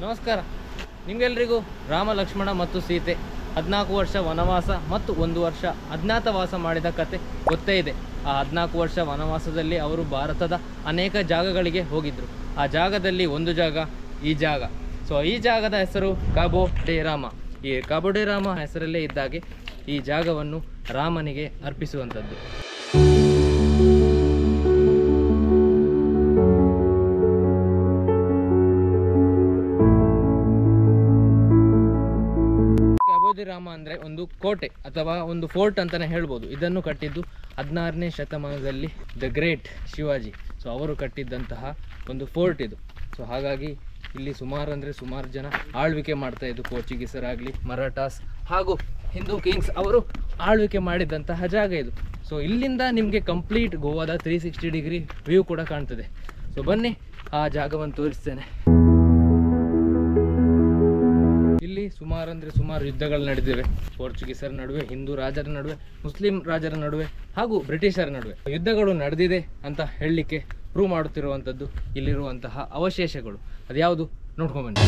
ನಮಸ್ಕಾರ ನಿಮಗೆಲ್ರಿಗೂ ರಾಮ ಲಕ್ಷ್ಮಣ ಮತ್ತು ಸೀತೆ ಹದಿನಾಲ್ಕು ವರ್ಷ ವನವಾಸ ಮತ್ತು ಒಂದು ವರ್ಷ ಅಜ್ಞಾತವಾಸ ಮಾಡಿದ ಕತೆ ಗೊತ್ತೇ ಇದೆ ಆ ಹದಿನಾಲ್ಕು ವರ್ಷ ವನವಾಸದಲ್ಲಿ ಅವರು ಭಾರತದ ಅನೇಕ ಜಾಗಗಳಿಗೆ ಹೋಗಿದ್ರು ಆ ಜಾಗದಲ್ಲಿ ಒಂದು ಜಾಗ ಈ ಜಾಗ ಸೊ ಈ ಜಾಗದ ಹೆಸರು ಕಾಬೋ ಡೆ ರಾಮ ಈ ಕಾಬೋ ಡೆ ರಾಮ ಹೆಸರಲ್ಲೇ ಇದ್ದಾಗೆ ಈ ಜಾಗವನ್ನು ರಾಮನಿಗೆ ಅರ್ಪಿಸುವಂಥದ್ದು ಅಬೋಧಿ ರಾಮ ಅಂದರೆ ಒಂದು ಕೋಟೆ ಅಥವಾ ಒಂದು ಫೋರ್ಟ್ ಅಂತಲೇ ಹೇಳ್ಬೋದು ಇದನ್ನು ಕಟ್ಟಿದ್ದು ಹದಿನಾರನೇ ಶತಮಾನದಲ್ಲಿ ದ ಗ್ರೇಟ್ ಶಿವಾಜಿ ಸೊ ಅವರು ಕಟ್ಟಿದ್ದಂತಹ ಒಂದು ಫೋರ್ಟ್ ಇದು ಸೊ ಹಾಗಾಗಿ ಇಲ್ಲಿ ಸುಮಾರು ಅಂದರೆ ಸುಮಾರು ಜನ ಆಳ್ವಿಕೆ ಮಾಡ್ತಾ ಇದ್ದು ಪೋರ್ಚುಗೀಸರಾಗಲಿ ಮರಾಠಾಸ್ ಹಾಗೂ ಹಿಂದೂ ಕಿಂಗ್ಸ್ ಅವರು ಆಳ್ವಿಕೆ ಮಾಡಿದಂತಹ ಜಾಗ ಇದು ಸೊ ಇಲ್ಲಿಂದ ನಿಮಗೆ ಕಂಪ್ಲೀಟ್ ಗೋವಾದ ತ್ರೀ ಸಿಕ್ಸ್ಟಿ ಡಿಗ್ರಿ ವ್ಯೂ ಕೂಡ ಕಾಣ್ತದೆ ಸೊ ಬನ್ನಿ ಆ ಜಾಗವನ್ನು ತೋರಿಸ್ತೇನೆ ಇಲ್ಲಿ ಸುಮಾರು ಅಂದರೆ ಸುಮಾರು ಯುದ್ಧಗಳು ನಡೆದಿವೆ ಪೋರ್ಚುಗೀಸರ ನಡುವೆ ಹಿಂದೂ ರಾಜರ ನಡುವೆ ಮುಸ್ಲಿಂ ರಾಜರ ನಡುವೆ ಹಾಗೂ ಬ್ರಿಟಿಷರ ನಡುವೆ ಯುದ್ಧಗಳು ನಡೆದಿದೆ ಅಂತ ಹೇಳಲಿಕ್ಕೆ ಪ್ರೂವ್ ಮಾಡುತ್ತಿರುವಂಥದ್ದು ಇಲ್ಲಿರುವಂತಹ ಅವಶೇಷಗಳು ಅದ್ಯಾವುದು ನೋಡ್ಕೊಂಬನ್ನಿ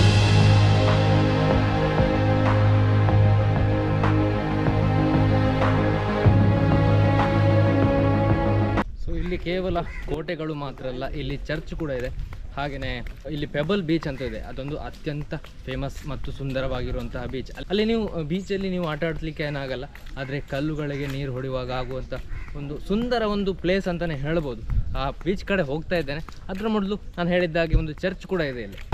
ಸೊ ಇಲ್ಲಿ ಕೇವಲ ಕೋಟೆಗಳು ಮಾತ್ರ ಅಲ್ಲ ಇಲ್ಲಿ ಚರ್ಚ್ ಕೂಡ ಇದೆ ಹಾಗೆಯೇ ಇಲ್ಲಿ ಪೆಬಲ್ ಬೀಚ್ ಅಂತ ಇದೆ ಅದೊಂದು ಅತ್ಯಂತ ಫೇಮಸ್ ಮತ್ತು ಸುಂದರವಾಗಿರುವಂತಹ ಬೀಚ್ ಅಲ್ಲಿ ನೀವು ಬೀಚಲ್ಲಿ ನೀವು ಆಟ ಆಡಲಿಕ್ಕೆ ಏನಾಗಲ್ಲ ಆದರೆ ಕಲ್ಲುಗಳಿಗೆ ನೀರು ಹೊಡೆಯುವಾಗ ಆಗುವಂಥ ಒಂದು ಸುಂದರ ಒಂದು ಪ್ಲೇಸ್ ಅಂತಲೇ ಹೇಳ್ಬೋದು ಆ ಬೀಚ್ ಕಡೆ ಹೋಗ್ತಾ ಇದ್ದೇನೆ ಅದರ ಮೊದಲು ನಾನು ಹೇಳಿದ್ದಾಗೆ ಒಂದು ಚರ್ಚ್ ಕೂಡ ಇದೆ ಇಲ್ಲಿ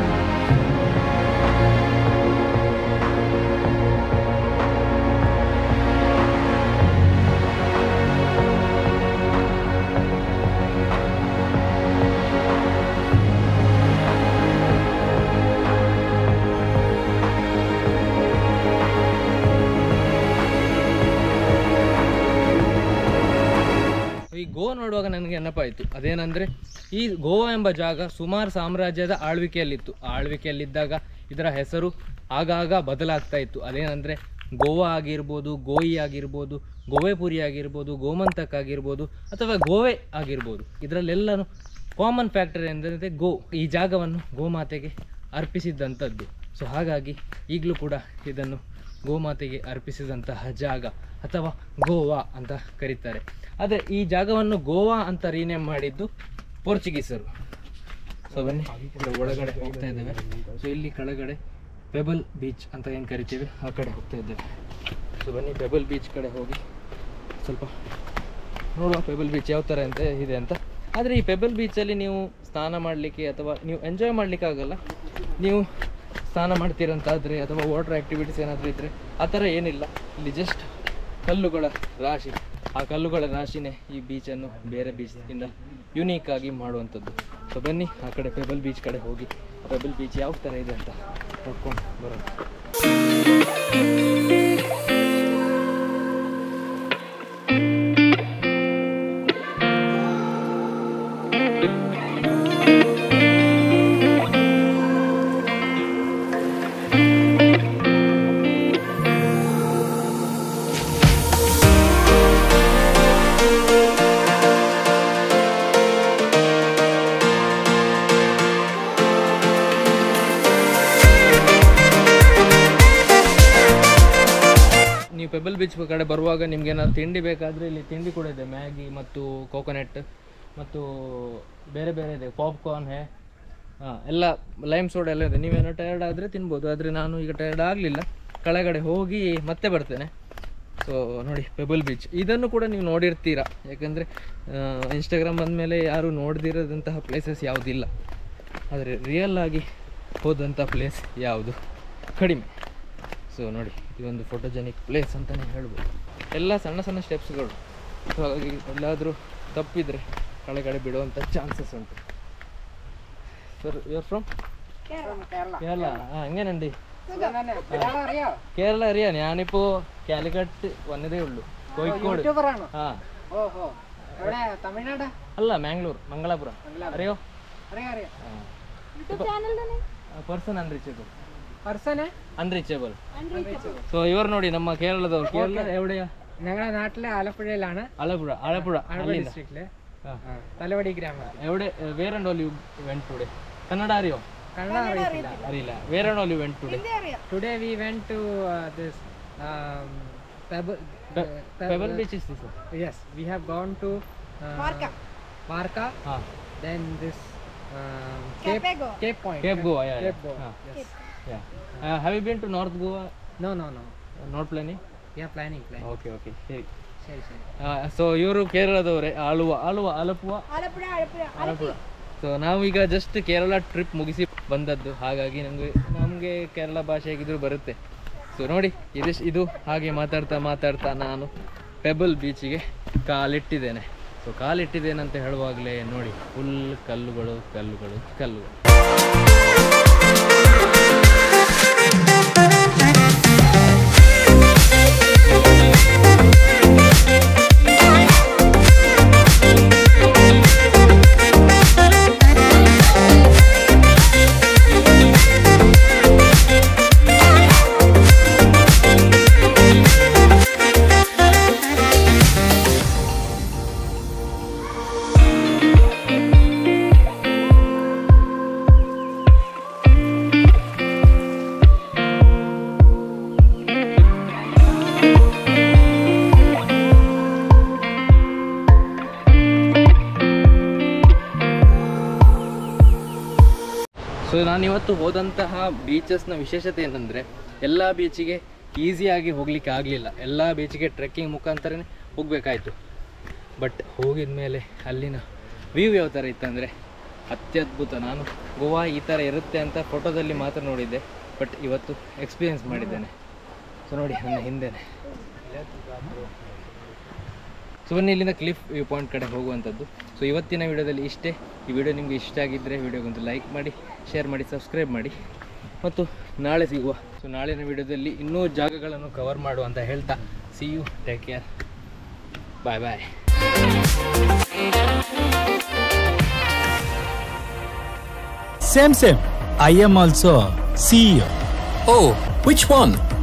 ಈ ಗೋವಾ ನೋಡುವಾಗ ನನಗೆ ನೆನಪಾಯಿತು ಅದೇನೆಂದರೆ ಈ ಗೋವಾ ಎಂಬ ಜಾಗ ಸುಮಾರು ಸಾಮ್ರಾಜ್ಯದ ಆಳ್ವಿಕೆಯಲ್ಲಿತ್ತು ಆ ಆಳ್ವಿಕೆಯಲ್ಲಿದ್ದಾಗ ಇದರ ಹೆಸರು ಆಗಾಗ ಬದಲಾಗ್ತಾ ಇತ್ತು ಅದೇನೆಂದರೆ ಗೋವಾ ಆಗಿರ್ಬೋದು ಗೋಯಿ ಆಗಿರ್ಬೋದು ಗೋವೆಪುರಿ ಆಗಿರ್ಬೋದು ಗೋಮಂತಕ್ ಆಗಿರ್ಬೋದು ಅಥವಾ ಗೋವೆ ಆಗಿರ್ಬೋದು ಇದರಲ್ಲೆಲ್ಲನೂ ಕಾಮನ್ ಫ್ಯಾಕ್ಟರ್ ಎಂದರೆ ಗೋ ಈ ಜಾಗವನ್ನು ಗೋಮಾತೆಗೆ ಅರ್ಪಿಸಿದ್ದಂಥದ್ದು ಸೊ ಹಾಗಾಗಿ ಈಗಲೂ ಕೂಡ ಇದನ್ನು ಗೋಮಾತೆಗೆ ಅರ್ಪಿಸಿದಂತಹ ಜಾಗ ಅಥವಾ ಗೋವಾ ಅಂತ ಕರೀತಾರೆ ಆದರೆ ಈ ಜಾಗವನ್ನು ಗೋವಾ ಅಂತ ರೀನೇಮ್ ಮಾಡಿದ್ದು ಪೋರ್ಚುಗೀಸರು ಸೊ ಬನ್ನಿ ಇದರ ಒಳಗಡೆ ಹೋಗ್ತಾ ಇದ್ದೇವೆ ಸೊ ಇಲ್ಲಿ ಕೆಳಗಡೆ ಪೆಬಲ್ ಬೀಚ್ ಅಂತ ಏನು ಕರಿತೀವಿ ಆ ಕಡೆ ಹೋಗ್ತಾ ಇದ್ದೇವೆ ಸೊ ಬನ್ನಿ ಪೆಬಲ್ ಬೀಚ್ ಕಡೆ ಹೋಗಿ ಸ್ವಲ್ಪ ನೋಡುವ ಪೆಬಲ್ ಬೀಚ್ ಯಾವ ಥರ ಅಂತ ಇದೆ ಅಂತ ಆದರೆ ಈ ಪೆಬಲ್ ಬೀಚಲ್ಲಿ ನೀವು ಸ್ನಾನ ಮಾಡಲಿಕ್ಕೆ ಅಥವಾ ನೀವು ಎಂಜಾಯ್ ಮಾಡಲಿಕ್ಕೆ ಆಗಲ್ಲ ನೀವು ಸ್ನಾನ ಮಾಡ್ತೀರಂತಾದರೆ ಅಥವಾ ವಾಟರ್ ಆ್ಯಕ್ಟಿವಿಟೀಸ್ ಏನಾದರೂ ಇದ್ದರೆ ಆ ಥರ ಏನಿಲ್ಲ ಇಲ್ಲಿ ಜಸ್ಟ್ ಕಲ್ಲುಗಳ ರಾಶಿ ಆ ಕಲ್ಲುಗಳ ರಾಶಿನೇ ಈ ಬೀಚನ್ನು ಬೇರೆ ಬೀಚ್ಗಿಂತ ಯುನೀಕ್ ಆಗಿ ಮಾಡುವಂಥದ್ದು ಸೊ ಬನ್ನಿ ಆ ಕಡೆ ಪೆಬಲ್ ಬೀಚ್ ಕಡೆ ಹೋಗಿ ಪೆಬಲ್ ಬೀಚ್ ಯಾವ ಥರ ಇದೆ ಅಂತ ನೋಡ್ಕೊಂಡು ಬರೋಣ ನೀವು ಪೆಬಲ್ ಬೀಚ್ ಕಡೆ ಬರುವಾಗ ನಿಮ್ಗೆ ಏನಾದ್ರು ತಿಂಡಿ ಬೇಕಾದರೆ ಇಲ್ಲಿ ತಿಂಡಿ ಕೂಡ ಇದೆ ಮ್ಯಾಗಿ ಮತ್ತು ಕೋಕೋನಟ್ ಮತ್ತು ಬೇರೆ ಬೇರೆ ಇದೆ ಪಾಪ್ಕಾರ್ನ್ ಹೇ ಹಾಂ ಎಲ್ಲ ಲೈಮ್ ಸೋಡಾ ಎಲ್ಲ ಇದೆ ನೀವೇನೋ ಟಯರ್ಡ್ ಆದರೆ ತಿನ್ಬೋದು ಆದರೆ ನಾನು ಈಗ ಟಯರ್ಡ್ ಆಗಲಿಲ್ಲ ಕೆಳಗಡೆ ಹೋಗಿ ಮತ್ತೆ ಬರ್ತೇನೆ ಸೊ ನೋಡಿ ಪೆಬಲ್ ಬೀಚ್ ಇದನ್ನು ಕೂಡ ನೀವು ನೋಡಿರ್ತೀರಾ ಯಾಕಂದರೆ ಇನ್ಸ್ಟಾಗ್ರಾಮ್ ಬಂದಮೇಲೆ ಯಾರು ನೋಡ್ದಿರೋದಂತಹ ಪ್ಲೇಸಸ್ ಯಾವುದಿಲ್ಲ ಆದರೆ ರಿಯಲ್ ಆಗಿ ಹೋದಂಥ ಪ್ಲೇಸ್ ಯಾವುದು ಕಡಿಮೆ ಸೊ ನೋಡಿ ಇದೊಂದು ಫೋಟೋಜೆನಿಕ್ ಪ್ಲೇಸ್ ಅಂತಲೇ ಹೇಳ್ಬೋದು ಎಲ್ಲ ಸಣ್ಣ ಸಣ್ಣ ಸ್ಟೆಪ್ಸ್ಗಳು ಸೊ ಹಾಗಾಗಿ ಎಲ್ಲಾದರೂ ತಪ್ಪಿದರೆ ಕೆಳಗಡೆ ಬಿಡುವಂಥ ಚಾನ್ಸಸ್ ಉಂಟು sir you are from Kerala ആ എങ്ങനെയുണ്ട് കേരള അറിയാം ഞാനിപ്പോ കാലിക്കട്ട് വന്നതേ ഉള്ളൂ കോഴിക്കോട് ആ ഓഹോ എവിടെ തമിഴ്നാട് അല്ല മാംഗ്ലൂർ മംഗളാപുരം അറിയോ അറിയാം അറിയാം person unreachable person unreachable so ಇವರು ನೋಡಿ ನಮ್ಮ ಕೇರಳದವ್ರು ಕೇರಳ ಎವಡೆಯ ഞങ്ങളുടെ നാട്ടിലെ ആലപ്പുഴയിലാണ് ಆಲಪುಳ ಆಲಪುಳ ആലപ്പുഴ ಅಲ್ಲಿಂದ ഡിസ്ട്രിക്റ്റില് ആ. തലവടി ഗ്രാമം എവിടെ വേറെ ഉണ്ടോ യു വെൻ ടുഡേ കന്നഡ അറിയോ ಕನ್ನಡ ಅರಿಯಿಲ್ಲ ಅರಿಲ್ಲ where all you went today today we went to this pebble pebble beach is this yes we have gone to uh, Varka. Varka, ಹಾಂ then this um, Cape Cape Goa. Cape Point Cape Goa yeah Cape Goa ಹಾಂ yes have you been to North Goa no no no not planning we are planning planning okay okay ಸರಿ ಸರಿ ಸರಿ so ಇವರು ಕೇರಳದವರೇ ಆಳುವ ಆಳುವ ಆಲಪುವ Alappuzha Alappuzha Alappuzha so ನಾವೀಗ just Kerala trip ಮುಗಿಸಿ ಬಂದದ್ದು ಹಾಗಾಗಿ ನಮಗೆ ನಮಗೆ ಕೇರಳ ಭಾಷೆ ಹೇಗಿದ್ರು ಬರುತ್ತೆ ಸೊ ನೋಡಿ ಇದಿಷ್ಟು ಇದು ಹಾಗೆ ಮಾತಾಡ್ತಾ ಮಾತಾಡ್ತಾ ನಾನು ಪೆಬಲ್ ಬೀಚಿಗೆ ಕಾಲಿಟ್ಟಿದ್ದೇನೆ ಸೊ ಕಾಲಿಟ್ಟಿದ್ದೇನೆ ಅಂತ ಹೇಳುವಾಗಲೇ ನೋಡಿ ಫುಲ್ ಕಲ್ಲುಗಳು ಕಲ್ಲುಗಳು ಕಲ್ಲುಗಳು ಸೊ ನಾನು ಇವತ್ತು ಹೋದಂತಹ ಬೀಚಸ್ನ ವಿಶೇಷತೆ ಏನಂದರೆ ಎಲ್ಲ ಬೀಚಿಗೆ ಈಸಿಯಾಗಿ ಹೋಗ್ಲಿಕ್ಕೆ ಆಗಲಿಲ್ಲ ಎಲ್ಲ ಬೀಚಿಗೆ ಟ್ರೆಕ್ಕಿಂಗ್ ಮುಖಾಂತರನೇ ಹೋಗಬೇಕಾಯಿತು ಬಟ್ ಹೋಗಿದ ಮೇಲೆ ಅಲ್ಲಿನ ವ್ಯೂ ಯಾವ ಥರ ಇತ್ತಂದರೆ ಅತ್ಯದ್ಭುತ ನಾನು ಗೋವಾ ಈ ಥರ ಇರುತ್ತೆ ಅಂತ ಫೋಟೋದಲ್ಲಿ ಮಾತ್ರ ನೋಡಿದ್ದೆ ಬಟ್ ಇವತ್ತು ಎಕ್ಸ್ಪೀರಿಯೆನ್ಸ್ ಮಾಡಿದ್ದೇನೆ ಸೊ ನೋಡಿ ನನ್ನ ಹಿಂದೆನೆ ಸೊ ಬನ್ನಿ ಇಲ್ಲಿಂದ ಕ್ಲಿಫ್ ವ್ಯೂ ಪಾಯಿಂಟ್ ಕಡೆ ಹೋಗುವಂಥದ್ದು ಸೊ ಇವತ್ತಿನ ವಿಡಿಯೋದಲ್ಲಿ ಇಷ್ಟೇ ಈ ವಿಡಿಯೋ ನಿಮಗೆ ಇಷ್ಟ ಆಗಿದ್ದರೆ ವಿಡಿಯೋಗೊಂದು ಲೈಕ್ ಮಾಡಿ ಶೇರ್ ಮಾಡಿ ಸಬ್ಸ್ಕ್ರೈಬ್ ಮಾಡಿ ಮತ್ತು ನಾಳೆ ಸಿಗುವ ಸೊ ನಾಳಿನ ವಿಡಿಯೋದಲ್ಲಿ ಇನ್ನೂ ಜಾಗಗಳನ್ನು ಕವರ್ ಮಾಡುವ ಅಂತ ಹೇಳ್ತಾ see you take care bye bye Same, same. I am also CEO. Oh, which one?